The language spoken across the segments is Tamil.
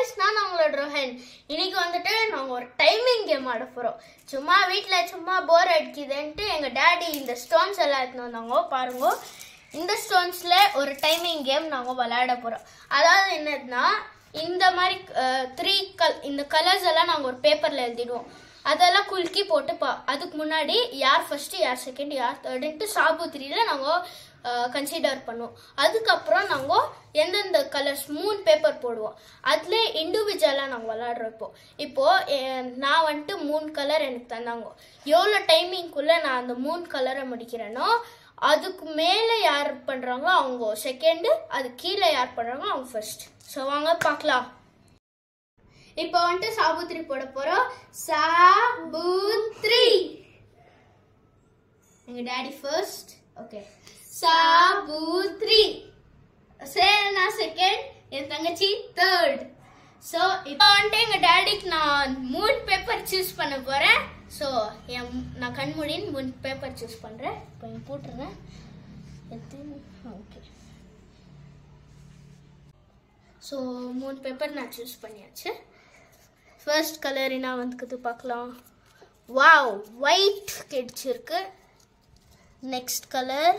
காய்ஸ் நான் உங்களோட ரோஹன் இன்னைக்கு வந்துட்டு நாங்கள் ஒரு டைமிங் கேம் ஆட போகிறோம் சும்மா வீட்டில் சும்மா போர் அடிக்குதுன்ட்டு எங்கள் டேடி இந்த ஸ்டோன்ஸ் எல்லாம் எடுத்துன்னு வந்தாங்க பாருங்க இந்த ஸ்டோன்ஸில் ஒரு டைமிங் கேம் நாங்கள் விளையாட போகிறோம் அதாவது என்னதுன்னா இந்த மாதிரி த்ரீ கல் இந்த கலர்ஸ் எல்லாம் நாங்கள் ஒரு பேப்பரில் எழுதிடுவோம் அதெல்லாம் குலுக்கி போட்டு பா அதுக்கு முன்னாடி யார் ஃபர்ஸ்ட் யார் செகண்ட் யார் தேர்டுன்ட்டு சாபுத்திரியில் நாங்கள் கன்சிடர் பண்ணுவோம் அதுக்கப்புறம் நாங்கள் எந்தெந்த கலர்ஸ் மூணு பேப்பர் போடுவோம் அதில் இண்டிவிஜுவலாக நாங்கள் விளாட்றோம் இப்போ இப்போது நான் வந்துட்டு மூணு கலர் எனக்கு தந்தாங்க எவ்வளோ டைமிங்குள்ளே நான் அந்த மூணு கலரை முடிக்கிறேனோ அதுக்கு மேலே யார் பண்ணுறாங்களோ அவங்க செகண்டு அது கீழே யார் பண்ணுறாங்களோ அவங்க ஃபர்ஸ்ட் ஸோ வாங்க பார்க்கலாம் இப்போ வந்துட்டு சாபுத்திரி போட போகிறோம் சாபுத்ரி எங்கள் டேடி ஃபர்ஸ்ட் ஓகே சாபுத்ரி சரி நான் செகண்ட் என் தங்கச்சி தேர்ட் ஸோ இப்போ வந்துட்டு எங்கள் டேடிக்கு நான் மூணு பேப்பர் சூஸ் பண்ண போகிறேன் ஸோ என் நான் கண்மூடின்னு மூணு பேப்பர் சூஸ் பண்ணுறேன் இப்போ இங்கே போட்டுருங்க ஓகே ஸோ மூணு பேப்பர் நான் சூஸ் பண்ணியாச்சு ஃபர்ஸ்ட் கலர் என்ன வந்துக்குது பார்க்கலாம் வாவ் ஒயிட் கிடைச்சிருக்கு நெக்ஸ்ட் கலர்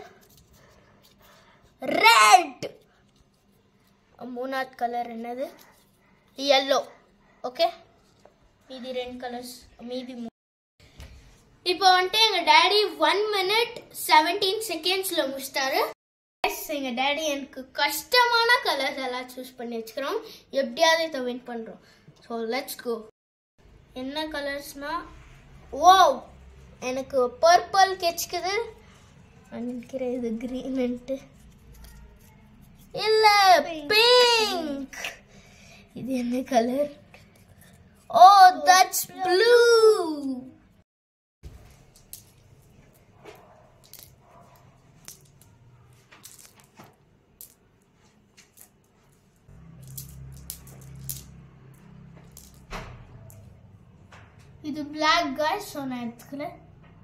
ரெட் மூணாவது கலர் என்னது எல்லோ ஓகே மீதி ரெண்டு கலர்ஸ் மீதி மூ- இப்போ வந்துட்டு எங்கள் டேடி ஒன் மினிட் செவன்டீன் செகண்ட்ஸில் முடிச்சிட்டாரு எஸ் எங்கள் டேடி எனக்கு கஷ்டமான கலர்ஸ் எல்லாம் சூஸ் பண்ணி வச்சுக்கிறோம் எப்படியாவது இதை வின் பண்ணுறோம் ஸோ லெட்ஸ் கோ என்ன கலர்ஸ்னா ஓ எனக்கு பர்பிள் கெச்சிக்குது நினைக்கிறேன் இது க்ரீன்ட்டு இல்ல பிங்க் இது என்ன கலர் ஓ தட்ஸ் ப்ளூ இது பிளாக் காய்ஸ் ஸோ நான் எடுத்துக்கிறேன்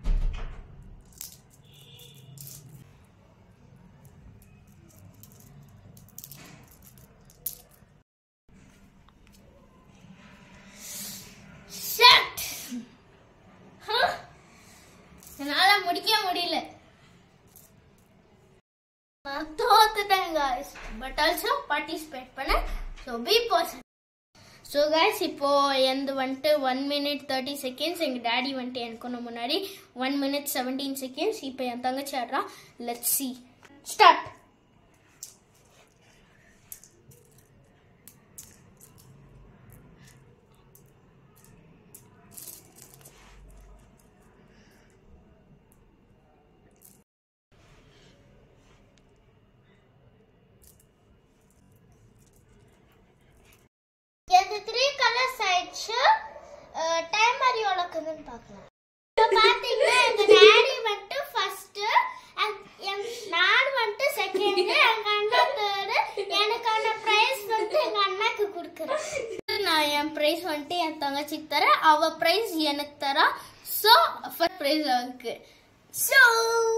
Shit! Huh? என்னால முடிக்க முடியல நான் தோத்துட்டேன் காய்ஸ் பட் ஆல்சோ பார்ட்டிசிபேட் பண்ணேன் so be positive so guys இப்போ எந்த வந்துட்டு ஒன் மினிட் தேர்ட்டி செகண்ட்ஸ் எங்கள் டேடி வந்துட்டு எனக்கு முன்னாடி ஒன் மினிட் செவன்டீன் செகண்ட்ஸ் இப்போ என் தங்கச்சி ஆடுறான் லெட் சி ஸ்டார்ட் எது த்ரீ கலர்ஸ் ஆயிடுச்சு டைமர் எவ்வளோக்குதுன்னு பார்க்கலாம் இப்போ பார்த்தீங்கன்னா எங்கள் டேடி வந்துட்டு ஃபர்ஸ்ட் நான் வந்துட்டு செகண்ட் எங்கள் அண்ணா தேர்டு எனக்கான ப்ரைஸ் வந்துட்டு எங்கள் அண்ணாக்கு கொடுக்குறேன் நான் என் ப்ரைஸ் வந்துட்டு என் தங்கச்சிக்கு தரேன் அவள் ப்ரைஸ் எனக்கு தரா ஸோ ஃபர்ஸ்ட் ப்ரைஸ் அவளுக்கு ஸோ